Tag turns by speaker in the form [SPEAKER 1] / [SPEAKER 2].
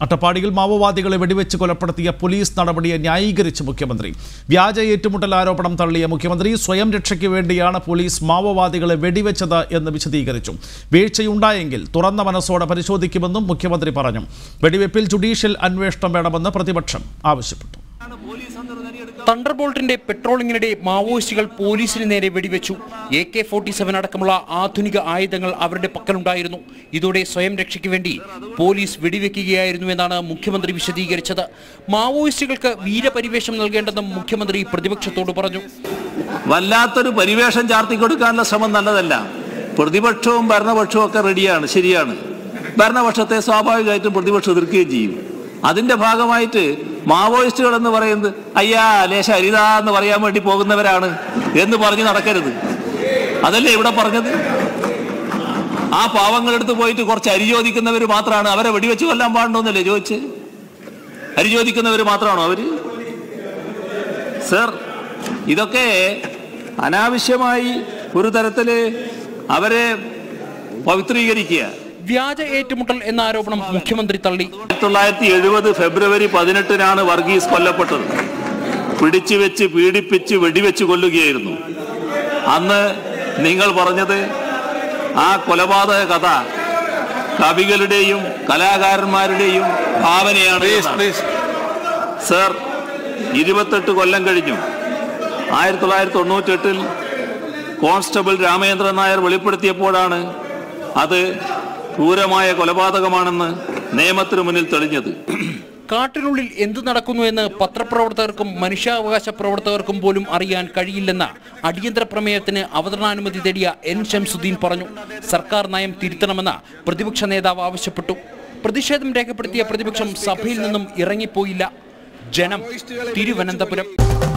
[SPEAKER 1] അട്ടപ്പാടിയിൽ മാവോവാദികളെ വെടിവെച്ച് കൊലപ്പെടുത്തിയ പോലീസ് നടപടിയെ ന്യായീകരിച്ച് മുഖ്യമന്ത്രി വ്യാജ ഏറ്റുമുട്ടൽ ആരോപണം തള്ളിയ മുഖ്യമന്ത്രി സ്വയം രക്ഷയ്ക്ക് വേണ്ടിയാണ് പോലീസ് മാവോവാദികളെ വെടിവെച്ചത് എന്ന് വിശദീകരിച്ചു വീഴ്ചയുണ്ടായെങ്കിൽ തുറന്ന മനസ്സോടെ പരിശോധിക്കുമെന്നും മുഖ്യമന്ത്രി പറഞ്ഞു വെടിവെപ്പിൽ ജുഡീഷ്യൽ അന്വേഷണം വേണമെന്ന് പ്രതിപക്ഷം ആവശ്യപ്പെട്ടു
[SPEAKER 2] തണ്ടർബോൾട്ടിന്റെ പെട്രോളിങ്ങിനിടെ മാവോയിസ്റ്റുകൾ പോലീസിന് നേരെ വെടിവെച്ചു എ കെ ഫോർട്ടി സെവൻ അടക്കമുള്ള ആധുനിക ആയുധങ്ങൾ അവരുടെ പക്കലുണ്ടായിരുന്നു ഇതോടെ സ്വയം രക്ഷയ്ക്ക് വേണ്ടി പോലീസ് വെടിവെക്കുകയായിരുന്നുവെന്നാണ് മുഖ്യമന്ത്രി വിശദീകരിച്ചത് മാവോയിസ്റ്റുകൾക്ക് വീരപരിവേഷം നൽകേണ്ടെന്നും മുഖ്യമന്ത്രി പ്രതിപക്ഷത്തോട് പറഞ്ഞു
[SPEAKER 3] വല്ലാത്തൊരു പരിവേഷം ചാർത്തി കൊടുക്കാനുള്ള ശ്രമം നല്ലതല്ല പ്രതിപക്ഷവും ഭരണപക്ഷവും ഒക്കെ റെഡിയാണ് ശരിയാണ് ഭരണപക്ഷത്തെ സ്വാഭാവികമായിട്ടും പ്രതിപക്ഷം എതിർക്കുകയും ചെയ്യും അതിന്റെ ഭാഗമായിട്ട് മാവോയിസ്റ്റുകൾ എന്ന് പറയുന്നത് അയ്യാ ലേശ അരിത എന്ന് പറയാൻ വേണ്ടി പോകുന്നവരാണ് എന്ന് പറഞ്ഞ് നടക്കരുത് അതല്ലേ ഇവിടെ പറഞ്ഞത് ആ പാവങ്ങളെടുത്ത് പോയിട്ട് കുറച്ച് അരി ചോദിക്കുന്നവർ മാത്രമാണ് അവരെ വെടിവെച്ച് കൊല്ലാൻ പാടുണ്ടോന്നല്ലേ ചോദിച്ച് അരി ചോദിക്കുന്നവർ മാത്രമാണോ അവര് സർ ഇതൊക്കെ അനാവശ്യമായി ഒരു തരത്തില് അവരെ പവിത്രീകരിക്കുക
[SPEAKER 2] വ്യാജ ഏറ്റുമുട്ടൽ എന്ന ആരോപണം മുഖ്യമന്ത്രി തള്ളി
[SPEAKER 3] ആയിരത്തി തൊള്ളായിരത്തി എഴുപത് ഫെബ്രുവരി പതിനെട്ടിനാണ് വർഗീസ് കൊല്ലപ്പെട്ടത് പിടിച്ചു വെച്ച് പീഡിപ്പിച്ച് വെടിവെച്ച് കൊല്ലുകയായിരുന്നു അന്ന് നിങ്ങൾ പറഞ്ഞത് ആ കൊലപാതക കഥ കവികളുടെയും കലാകാരന്മാരുടെയും ഭാവനയാണ് എന്നാണ്. സർ ഇരുപത്തെട്ട് കൊല്ലം കഴിഞ്ഞു ആയിരത്തി തൊള്ളായിരത്തി തൊണ്ണൂറ്റെട്ടിൽ കോൺസ്റ്റബിൾ രാമചന്ദ്രൻ നായർ വെളിപ്പെടുത്തിയപ്പോഴാണ് അത് ക്രൂരമായ കൊലപാതകമാണെന്ന് നിയമത്തിനു മുന്നിൽ തെളിഞ്ഞത്
[SPEAKER 2] കാട്ടിനുള്ളിൽ എന്ത് നടക്കുന്നു എന്ന് പത്രപ്രവർത്തകർക്കും മനുഷ്യാവകാശ പ്രവർത്തകർക്കും പോലും അറിയാൻ കഴിയില്ലെന്ന അടിയന്തര പ്രമേയത്തിന് അവതരണാനുമതി തേടിയ എൻ ഷംസുദ്ദീൻ പറഞ്ഞു സർക്കാർ നയം തിരുത്തണമെന്ന് പ്രതിപക്ഷ നേതാവ് ആവശ്യപ്പെട്ടു പ്രതിഷേധം രേഖപ്പെടുത്തിയ പ്രതിപക്ഷം സഭയിൽ നിന്നും ഇറങ്ങിപ്പോയില്ല ജനം തിരുവനന്തപുരം